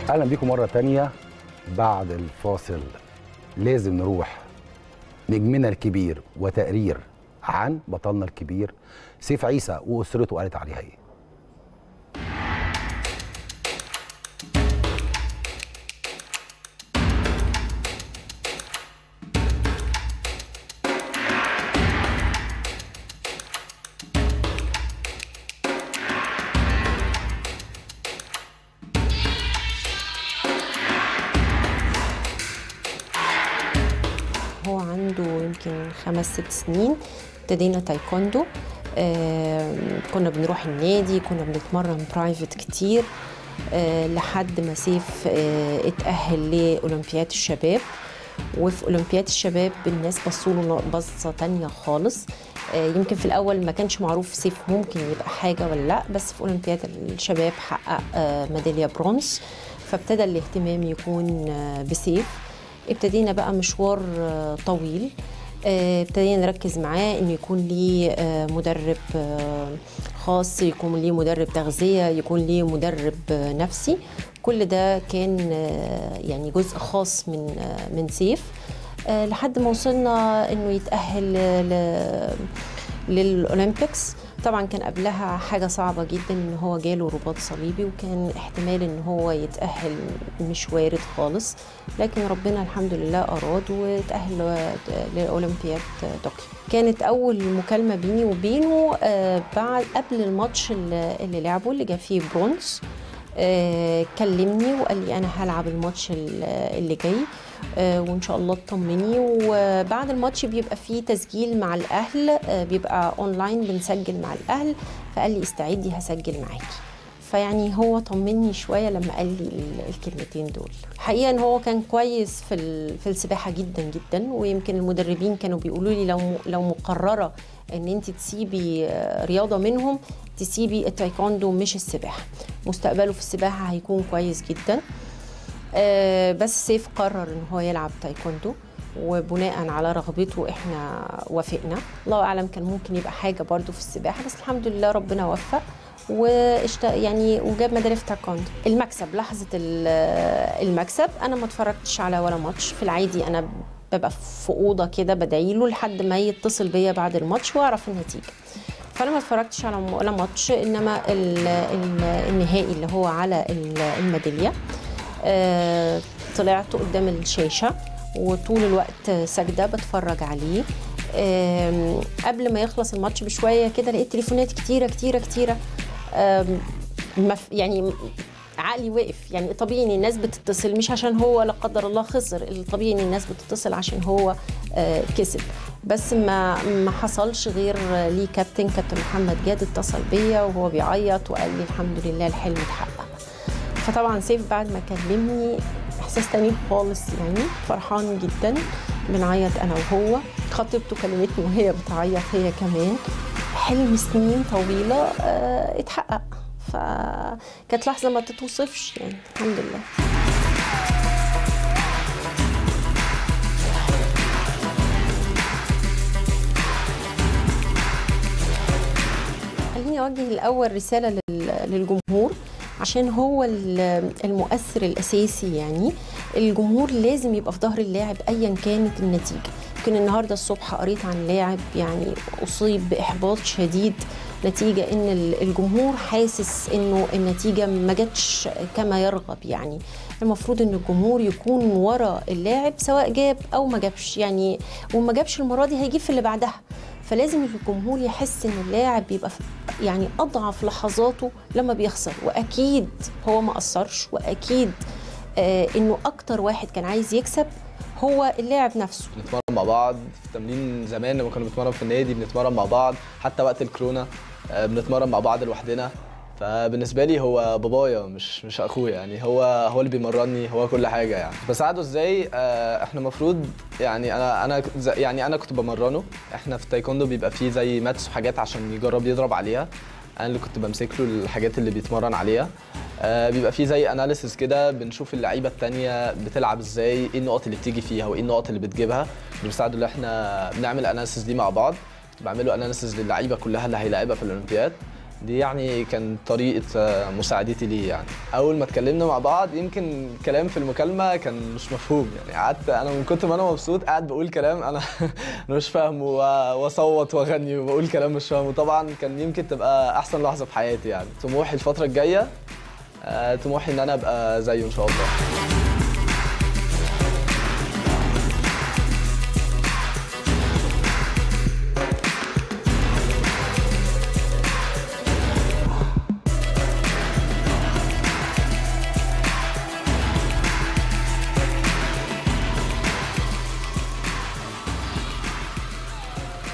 اهلا بيكم مره تانية بعد الفاصل لازم نروح نجمنا الكبير وتقرير عن بطلنا الكبير سيف عيسى واسرته قالت عليها ايه هو عنده يمكن خمس ست سنين ابتدينا تايكوندو آه كنا بنروح النادي كنا بنتمرن برايفت كتير آه لحد ما سيف آه اتأهل لأولمبياد الشباب وفي أولمبياد الشباب الناس بصوا له بصة تانية خالص آه يمكن في الأول ما كانش معروف سيف ممكن يبقى حاجة ولا لأ بس في أولمبياد الشباب حقق آه ميدالية برونز فابتدى الاهتمام يكون آه بسيف ابتدينا بقى مشوار آه، طويل آه، ابتدينا نركز معاه انه يكون ليه آه، مدرب آه، خاص يكون ليه مدرب تغذيه يكون ليه مدرب آه، نفسي كل ده كان آه، يعني جزء خاص من آه، من سيف آه، لحد ما وصلنا انه يتاهل ل- للاولمبيكس طبعا كان قبلها حاجة صعبة جدا ان هو جاله رباط صليبي وكان احتمال ان هو يتأهل مش وارد خالص لكن ربنا الحمد لله اراد وتأهل لأولمبياد طوكيو كانت اول مكالمة بيني وبينه آه، بعد قبل الماتش اللي اللي لعبه اللي جاب فيه برونز آه، كلمني وقال لي انا هلعب الماتش ال- اللي جاي آه، وان شاء الله تطمني وبعد الماتش بيبقى فيه تسجيل مع الاهل آه، بيبقى اونلاين بنسجل مع الاهل فقال لي استعدي هسجل معاكي فيعني هو طمني شويه لما قال لي ال- الكلمتين دول حقيقه ان هو كان كويس في ال- في السباحه جدا جدا ويمكن المدربين كانوا بيقولوا لي لو م- لو مقرره ان انت تسيبي آه، رياضه منهم تسيبي التايكوندو مش السباحه مستقبله في السباحه هيكون كويس جدا آه، بس سيف قرر ان هو يلعب تايكوندو وبناء على رغبته احنا وافقنا الله اعلم كان ممكن يبقى حاجه برضو في السباحه بس الحمد لله ربنا وفق واشت... يعني وجاب ميداليه في تايكوندو المكسب لحظه ال- المكسب انا ما اتفرجتش على ولا ماتش في العادي انا ببقى في اوضه كده بدعي له لحد ما يتصل بيا بعد الماتش واعرف النتيجه فانا ما اتفرجتش على م- ولا ماتش انما ال... ال... النهائي اللي هو على ال- الميداليه آه، طلعت قدام الشاشة وطول الوقت ساجدة بتفرج عليه آم، قبل ما يخلص الماتش بشوية كده لقيت تليفونات كتيرة كتيرة كتيرة آم، مف- يعني عقلي وقف يعني طبيعي ان الناس بتتصل مش عشان هو لا قدر الله خسر الطبيعي ان الناس بتتصل عشان هو آه، كسب بس ما ما حصلش غير ليه كابتن كابتن محمد جاد اتصل بيا وهو بيعيط وقال لي الحمد لله الحلم اتحقق فطبعا سيف بعد ما كلمني احساس تاني خالص يعني فرحان جدا بنعيط انا وهو خطيبته كلمتني وهي بتعيط هي كمان حلم سنين طويله اه اتحقق فكانت لحظه ما تتوصفش يعني الحمد لله خليني اوجه الاول رساله لل- للجمهور عشان هو ال- المؤثر الاساسي يعني الجمهور لازم يبقى في ظهر اللاعب ايا كانت النتيجه يمكن النهارده الصبح قريت عن لاعب يعني اصيب باحباط شديد نتيجه ان ال- الجمهور حاسس انه النتيجه ما جاتش كما يرغب يعني المفروض ان الجمهور يكون ورا اللاعب سواء جاب او ما جابش يعني وما جابش المره دي هيجيب في اللي بعدها فلازم الجمهور يحس ان اللاعب بيبقى في يعني اضعف لحظاته لما بيخسر واكيد هو ما قصرش واكيد آه انه اكتر واحد كان عايز يكسب هو اللاعب نفسه بنتمرن مع بعض في تمرين زمان لما كنا بنتمرن في النادي بنتمرن مع بعض حتى وقت الكورونا آه، بنتمرن مع بعض لوحدنا فبالنسبه لي هو بابايا مش مش اخويا يعني هو هو اللي بيمرني هو كل حاجه يعني بساعده ازاي آه، احنا المفروض يعني انا انا ز- يعني انا كنت بمرنه احنا في التايكوندو بيبقى فيه زي ماتس وحاجات عشان يجرب يضرب عليها انا اللي كنت بمسك له الحاجات اللي بيتمرن عليها آه، بيبقى فيه زي اناليسيس كده بنشوف اللعيبه التانية بتلعب ازاي ايه النقط اللي بتيجي فيها وايه النقط اللي بتجيبها اللي بيساعدوا ان احنا بنعمل اناليسيس دي مع بعض بعملوا اناليسيس للعيبه كلها اللي هيلاعبها في الاولمبياد دي يعني كان طريقة آه، مساعدتي ليه يعني أول ما اتكلمنا مع بعض يمكن كلام في المكالمة كان مش مفهوم يعني قعدت أنا من كتر ما أنا مبسوط قاعد بقول كلام أنا أنا مش فاهمه و- وأصوت وأغني وبقول كلام مش فاهمه طبعا كان يمكن تبقى أحسن لحظة في حياتي يعني طموحي الفترة الجاية آه، طموحي إن أنا أبقى زيه إن شاء الله